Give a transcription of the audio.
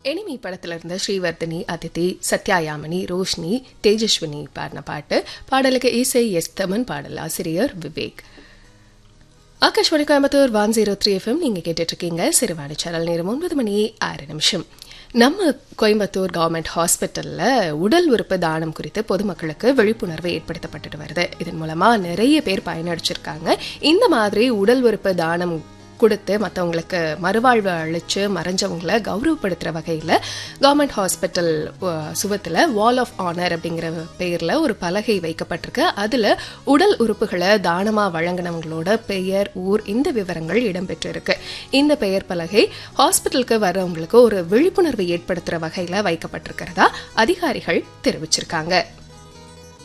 enemy படத்துல இருந்த ஸ்ரீவர்தினி அதித்தி சத்யாயாமினி ரோஷினி தேஜஸ்வினி பாடின பாட்டு பாடலுக்கு இசை எஸ் தமன் பாடல் ஆசிரியர் Vivek Akashvani Coimbatore one zero three FM நீங்க கேட்டுட்டு இருக்கீங்க சிறுவாணி சேனல் நேரம் ஒன்பது மணி ஆறு நிமிஷம் நம்ம கோயம்புத்தூர் கவர்மெண்ட் ஹாஸ்பிட்டல்ல உடல் உறுப்பு தானம் குறித்து பொதுமக்களுக்கு விழிப்புணர்வு ஏற்படுத்தப்பட்டுட்டு வருது இதன் மூலமா நிறைய பேர் பயனடைச்சிருக்காங்க இந்த மாதிரி உடல் உறுப்பு தானம் கொடுத்து மற்றவங்களுக்கு மறுவாழ்வு அளிச்சு மறைஞ்சவங்களை கௌரவப்படுத்துகிற வகையில் கவர்மெண்ட் ஹாஸ்பிட்டல் சுவத்தில் வால் ஆஃப் ஆனர் அப்படிங்கிற பெயரில் ஒரு பலகை வைக்கப்பட்டிருக்கு அதில் உடல் உறுப்புகளை தானமாக வழங்கினவங்களோட பெயர் ஊர் இந்த விவரங்கள் இடம்பெற்றிருக்கு இந்த பெயர் பலகை ஹாஸ்பிட்டலுக்கு வர்றவங்களுக்கு ஒரு விழிப்புணர்வு ஏற்படுத்துகிற வகையில் வைக்கப்பட்டிருக்கிறதா அதிகாரிகள் தெரிவிச்சிருக்காங்க